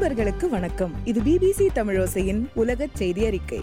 அன்பர்களுக்கு வணக்கம் இது பிபிசி தமிழோசையின் உலக செய்தி அறிக்கை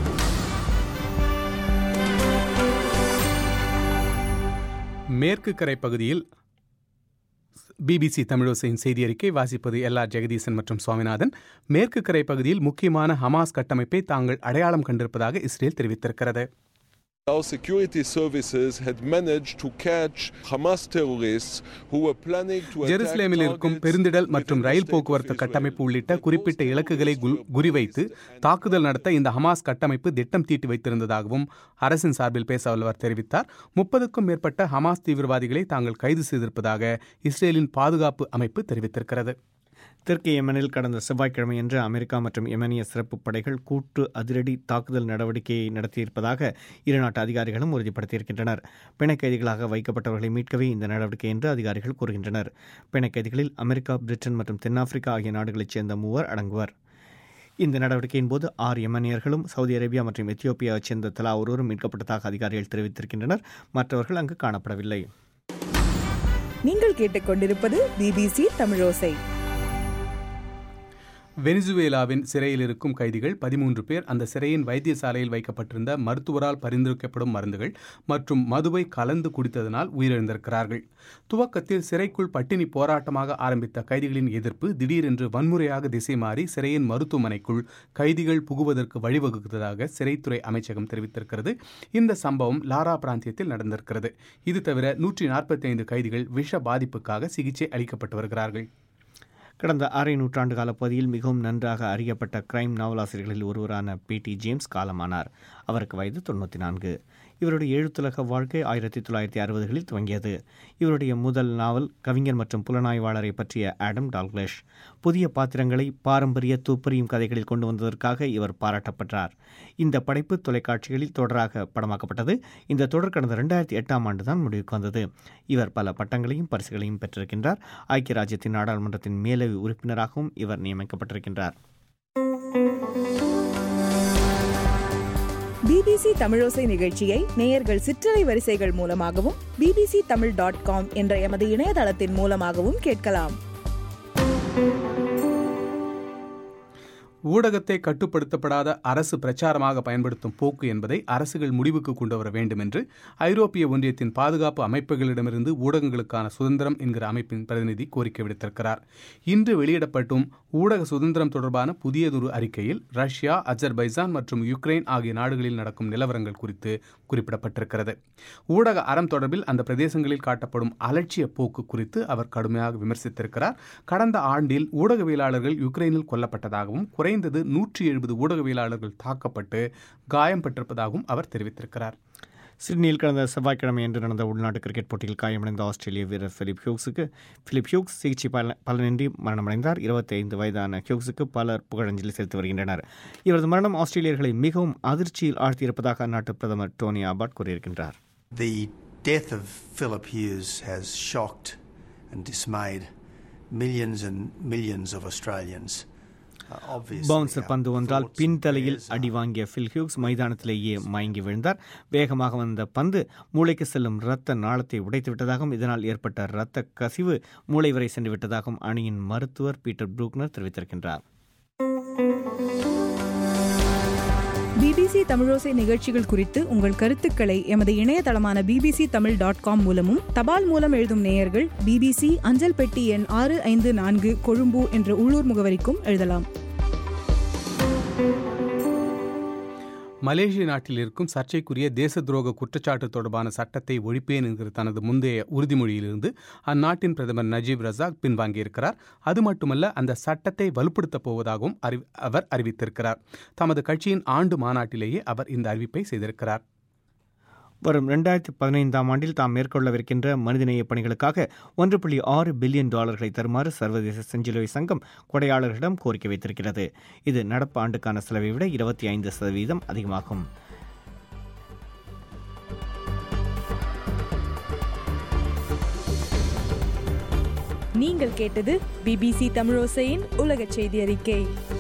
மேற்கு கரை பகுதியில் பிபிசி தமிழோசையின் செய்தி அறிக்கை வாசிப்பது எல் ஆர் ஜெகதீசன் மற்றும் சுவாமிநாதன் மேற்கு கரை பகுதியில் முக்கியமான ஹமாஸ் கட்டமைப்பை தாங்கள் அடையாளம் கண்டிருப்பதாக இஸ்ரேல் தெரிவித்திருக்கிறது Our security services had managed to catch Hamas terrorists who were planning to attack ஜெருசலேமில் இருக்கும் targets பெருந்திடல் within மற்றும் the ரயில் state of போக்குவரத்து Israel. கட்டமைப்பு உள்ளிட்ட And குறிப்பிட்ட those இலக்குகளை கு- terrorists were குறிவைத்து bused and தாக்குதல் நடத்த இந்த ஹமாஸ் கட்டமைப்பு திட்டம் தீட்டி வைத்திருந்ததாகவும் அரசின் சார்பில் பேச வல்லவர் தெரிவித்தார் முப்பதுக்கும் மேற்பட்ட ஹமாஸ் தீவிரவாதிகளை தாங்கள் கைது செய்திருப்பதாக இஸ்ரேலின் பாதுகாப்பு அமைப்பு தெரிவித்திருக்கிறது தெற்கு யெமனில் கடந்த செவ்வாய்க்கிழமையன்று அமெரிக்கா மற்றும் யெமனிய சிறப்பு படைகள் கூட்டு அதிரடி தாக்குதல் நடவடிக்கையை நடத்தியிருப்பதாக இரு நாட்டு அதிகாரிகளும் உறுதிப்படுத்தியிருக்கின்றனர் பிணைக் கைதிகளாக வைக்கப்பட்டவர்களை மீட்கவே இந்த நடவடிக்கை என்று அதிகாரிகள் கூறுகின்றனர் பிணைக் கைதிகளில் அமெரிக்கா பிரிட்டன் மற்றும் தென்னாப்பிரிக்கா ஆகிய நாடுகளைச் சேர்ந்த மூவர் அடங்குவர் இந்த நடவடிக்கையின் போது ஆறு யெமனியர்களும் சவுதி அரேபியா மற்றும் எத்தியோப்பியாவைச் சேர்ந்த தலா ஒருவரும் மீட்கப்பட்டதாக அதிகாரிகள் தெரிவித்திருக்கின்றனர் மற்றவர்கள் அங்கு காணப்படவில்லை நீங்கள் கேட்டுக்கொண்டிருப்பது பிபிசி தமிழோசை வெனிசுவேலாவின் சிறையில் இருக்கும் கைதிகள் பதிமூன்று பேர் அந்த சிறையின் வைத்தியசாலையில் வைக்கப்பட்டிருந்த மருத்துவரால் பரிந்துரைக்கப்படும் மருந்துகள் மற்றும் மதுவை கலந்து குடித்ததனால் உயிரிழந்திருக்கிறார்கள் துவக்கத்தில் சிறைக்குள் பட்டினி போராட்டமாக ஆரம்பித்த கைதிகளின் எதிர்ப்பு திடீரென்று வன்முறையாக திசை மாறி சிறையின் மருத்துவமனைக்குள் கைதிகள் புகுவதற்கு வழிவகுத்ததாக சிறைத்துறை அமைச்சகம் தெரிவித்திருக்கிறது இந்த சம்பவம் லாரா பிராந்தியத்தில் நடந்திருக்கிறது இது தவிர நூற்றி நாற்பத்தி ஐந்து கைதிகள் விஷ பாதிப்புக்காக சிகிச்சை அளிக்கப்பட்டு வருகிறார்கள் கடந்த அரை நூற்றாண்டு கால பகுதியில் மிகவும் நன்றாக அறியப்பட்ட கிரைம் நாவலாசிரியர்களில் ஒருவரான பி டி ஜேம்ஸ் காலமானார் அவருக்கு வயது தொண்ணூற்றி நான்கு இவருடைய எழுத்துலக வாழ்க்கை ஆயிரத்தி தொள்ளாயிரத்தி அறுபதுகளில் துவங்கியது இவருடைய முதல் நாவல் கவிஞர் மற்றும் புலனாய்வாளரை பற்றிய ஆடம் டால்க்லேஷ் புதிய பாத்திரங்களை பாரம்பரிய துப்பறியும் கதைகளில் கொண்டு வந்ததற்காக இவர் பாராட்டப்பட்டார் இந்த படைப்பு தொலைக்காட்சிகளில் தொடராக படமாக்கப்பட்டது இந்த தொடர் கடந்த ரெண்டாயிரத்தி எட்டாம் ஆண்டு தான் முடிவுக்கு வந்தது இவர் பல பட்டங்களையும் பரிசுகளையும் பெற்றிருக்கின்றார் ஐக்கிய ராஜ்யத்தின் நாடாளுமன்றத்தின் மேலவை உறுப்பினராகவும் இவர் நியமிக்கப்பட்டிருக்கின்றார் பிபிசி தமிழோசை நிகழ்ச்சியை நேயர்கள் சிற்றலை வரிசைகள் மூலமாகவும் பிபிசி தமிழ் டாட் காம் என்ற எமது இணையதளத்தின் மூலமாகவும் கேட்கலாம் ஊடகத்தை கட்டுப்படுத்தப்படாத அரசு பிரச்சாரமாக பயன்படுத்தும் போக்கு என்பதை அரசுகள் முடிவுக்கு கொண்டு வர வேண்டும் என்று ஐரோப்பிய ஒன்றியத்தின் பாதுகாப்பு அமைப்புகளிடமிருந்து ஊடகங்களுக்கான சுதந்திரம் என்கிற அமைப்பின் பிரதிநிதி கோரிக்கை விடுத்திருக்கிறார் இன்று வெளியிடப்பட்டும் ஊடக சுதந்திரம் தொடர்பான புதியதொரு அறிக்கையில் ரஷ்யா அஜர்பைசான் மற்றும் யுக்ரைன் ஆகிய நாடுகளில் நடக்கும் நிலவரங்கள் குறித்து குறிப்பிடப்பட்டிருக்கிறது ஊடக அறம் தொடர்பில் அந்த பிரதேசங்களில் காட்டப்படும் அலட்சிய போக்கு குறித்து அவர் கடுமையாக விமர்சித்திருக்கிறார் கடந்த ஆண்டில் ஊடகவியலாளர்கள் யுக்ரைனில் கொல்லப்பட்டதாகவும் குறைந்தது நூற்றி எழுபது ஊடகவியலாளர்கள் தாக்கப்பட்டு காயம் பெற்றிருப்பதாகவும் அவர் தெரிவித்திருக்கிறார் சிட்னியில் கடந்த செவ்வாய்க்கிழமை என்று நடந்த உள்நாட்டு கிரிக்கெட் போட்டியில் காயமடைந்த ஆஸ்திரேலிய வீரர் பிலிப் ஹியூக்ஸுக்கு பிலிப் ஹியூக்ஸ் சிகிச்சை பல பலனின்றி மரணமடைந்தார் இருபத்தி ஐந்து வயதான ஹியூக்ஸுக்கு பலர் புகழஞ்சலி செலுத்தி வருகின்றனர் இவரது மரணம் ஆஸ்திரேலியர்களை மிகவும் அதிர்ச்சியில் ஆழ்த்தியிருப்பதாக அந்நாட்டு பிரதமர் டோனி ஆபாட் கூறியிருக்கின்றார் The death of Philip Hughes has shocked and dismayed millions and millions of Australians. Uh, obviously, bouncer our பந்து ஒன்றால் thoughts பின்தலையில் and prayers அடி are வாங்கிய ஃபில் ஹியூக்ஸ் மைதானத்திலேயே மயங்கி விழுந்தார் வேகமாக வந்த பந்து மூளைக்கு செல்லும் இரத்த நாளத்தை உடைத்து விட்டதாகவும் இதனால் ஏற்பட்ட இரத்த கசிவு மூளை வரை சென்று விட்டதாகவும் அணியின் மருத்துவர் பீட்டர் ப்ரூக்னர் தெரிவித்திருக்கின்றார் பிபிசி தமிழோசை நிகழ்ச்சிகள் குறித்து உங்கள் கருத்துக்களை எமது இணையதளமான பிபிசி தமிழ் டாட் காம் மூலமும் தபால் மூலம் எழுதும் நேயர்கள் பிபிசி அஞ்சல் பெட்டி எண் ஆறு ஐந்து நான்கு கொழும்பு என்ற உள்ளூர் முகவரிக்கும் எழுதலாம் மலேசிய நாட்டில் இருக்கும் சர்ச்சைக்குரிய தேச துரோக குற்றச்சாட்டு தொடர்பான சட்டத்தை ஒழிப்பேன் என்கிற தனது முந்தைய உறுதிமொழியிலிருந்து அந்நாட்டின் பிரதமர் நஜீப் ரசாக் பின்வாங்கியிருக்கிறார் அது மட்டுமல்ல அந்த சட்டத்தை வலுப்படுத்தப் போவதாகவும் அறி- அவர் அறிவித்திருக்கிறார் தமது கட்சியின் ஆண்டு மாநாட்டிலேயே அவர் இந்த அறிவிப்பை செய்திருக்கிறார் வரும் ரெண்டாயிரத்தி பதினைந்தாம் ஆண்டில் தாம் மேற்கொள்ளவிருக்கின்ற மனிதநேய பணிகளுக்காக ஒன்று புள்ளி ஆறு பில்லியன் டாலர்களை தருமாறு சர்வதேச செஞ்சிலுவை சங்கம் கொடையாளர்களிடம் கோரிக்கை வைத்திருக்கிறது இது நடப்பு ஆண்டுக்கான செலவை விட இருபத்தி ஐந்து சதவீதம் அதிகமாகும் நீங்கள் கேட்டது பிபிசி தமிழோசையின் உலக செய்தி அறிக்கை